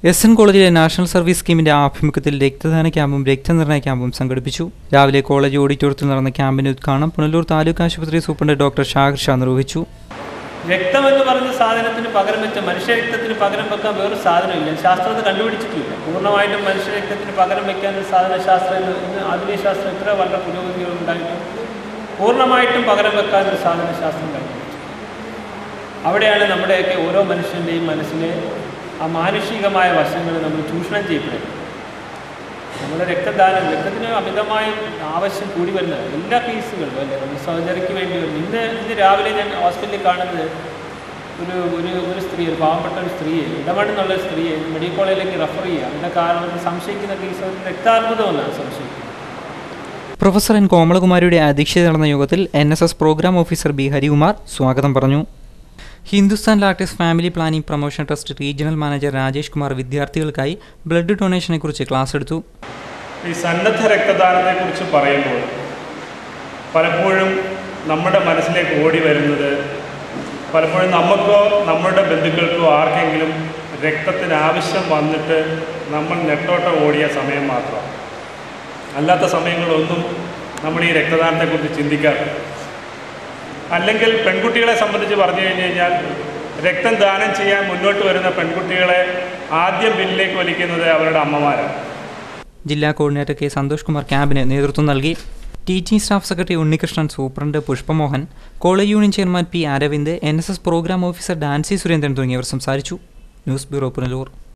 S N കോളേജിലെ national service സ്കീമിന്റെ ആഭിമുഖ്യത്തിൽ രക്തദാന ക്യാമ്പും രക്തനിർണയ ക്യാമ്പും സംഘടിപ്പിച്ചു രാവിലെ കോളേജ് ഓഡിറ്റോറിയത്തിൽ നടന്ന ക്യാമ്പിന്റെ ഉദ്ഘാടനം പുനലൂർ താലൂക്ക് ആശുപത്രി സൂപ്രണ്ട് ഡോക്ടർ ഷാഹിർ ഷാ നിർവഹിച്ചു രക്തം എന്ന് പറഞ്ഞ സാധനത്തിന് പകരം വെച്ച മനുഷ്യ രക്തത്തിന് പകരം വെക്കാൻ വേറൊരു സാധനമില്ല ശാസ്ത്രത്തിൽ കണ്ടുപിടിച്ചിട്ടില്ല പൂർണ്ണമായിട്ടും മനുഷ്യ രക്തത്തിന് പകരം വെക്കാൻ ഒരു സാധന ശാസ്ത്രം ഇന്ന് ഇന്ന് ആധുനിക ശാസ്ത്രം ഇത്ര വളരെ പുരോഗതികൾ ഉണ്ടായിട്ടും പൂർണ്ണമായിട്ടും പകരം വെക്കാൻ ഒരു സാധന ശാസ്ത്രം കണ്ടുപിടിച്ചു അവിടെയാണ് നമ്മുടെയൊക്കെ ഓരോ മനുഷ്യൻ്റെയും മനസ്സിലെ ആ മാനുഷികമായ വശങ്ങൾ നമ്മൾ ചൂഷണം ചെയ്യപ്പെടുന്നത് നമ്മുടെ രക്തദാനം രക്തത്തിന് അമിതമായ ആവശ്യം കൂടി വരുന്നത് എല്ലാ കേസുകളും അല്ലേ നമ്മൾ സർജറിക്ക് വേണ്ടി വരുന്നു ഇന്ന് ഇന്ന് രാവിലെ ഞാൻ ഹോസ്പിറ്റലിൽ കാണുന്നത് ഒരു ഒരു ഒരു സ്ത്രീ ഒരു പാവപ്പെട്ട ഒരു സ്ത്രീയെ ഇടമണ്ണെന്നുള്ള ഒരു സ്ത്രീയെ മെഡിക്കൽ കോളേജിലേക്ക് റെഫർ ചെയ്യുക അതിൻ്റെ കാരണം സംശയിക്കുന്ന കേസ് രക്താർബുദമെന്നാണ് സംശയിക്കുന്നത് പ്രൊഫസർ എൻ കോമളകുമാരിയുടെ അധ്യക്ഷതയിൽ നടന്ന യോഗത്തിൽ N S S programme officer B Harikumar സ്വാഗതം പറഞ്ഞു Hindustan latex family planning promotion trust regional manager Rajesh Kumar വിദ്യാർത്ഥികൾക്കായി ബ്ലഡ് ഡൊണേഷനെ കുറിച്ച് ക്ലാസ് എടുത്തു ഈ സന്നദ്ധ രക്തദാനത്തെക്കുറിച്ച് പറയുമ്പോൾ പലപ്പോഴും നമ്മുടെ മനസ്സിലേക്ക് ഓടി വരുന്നത് പലപ്പോഴും നമുക്കോ നമ്മുടെ ബന്ധുക്കൾക്കോ ആർക്കെങ്കിലും രക്തത്തിന് ആവശ്യം വന്നിട്ട് നമ്മൾ നെട്ടോട്ടം ഓടിയ സമയം മാത്രമാണ് അല്ലാത്ത സമയങ്ങളൊന്നും നമ്മൾ ഈ രക്തദാനത്തെക്കുറിച്ച് ചിന്തിക്കാറില്ല അല്ലെങ്കിൽ പെൺകുട്ടികളെ സംബന്ധിച്ച് പറഞ്ഞു കഴിഞ്ഞ് കഴിഞ്ഞാൽ രക്തം ദാനം ചെയ്യാൻ മുന്നോട്ട് വരുന്ന പെൺകുട്ടികളെ ആദ്യം ബില്ലിലേക്ക് വലിക്കുന്നത് അവരുടെ അമ്മമാരാണ് ജില്ലാ കോർഡിനേറ്റർ കെ സന്തോഷ് കുമാർ ക്യാമ്പിന് നേതൃത്വം നൽകി teaching staff secretary Unnikrishnan superintendent Pushpamohan college union chairman P Aravind N S S programme officer Dancy Surendran തുടങ്ങിയവർ സംസാരിച്ചു ന്യൂസ് ബ്യൂറോ പുനലൂർ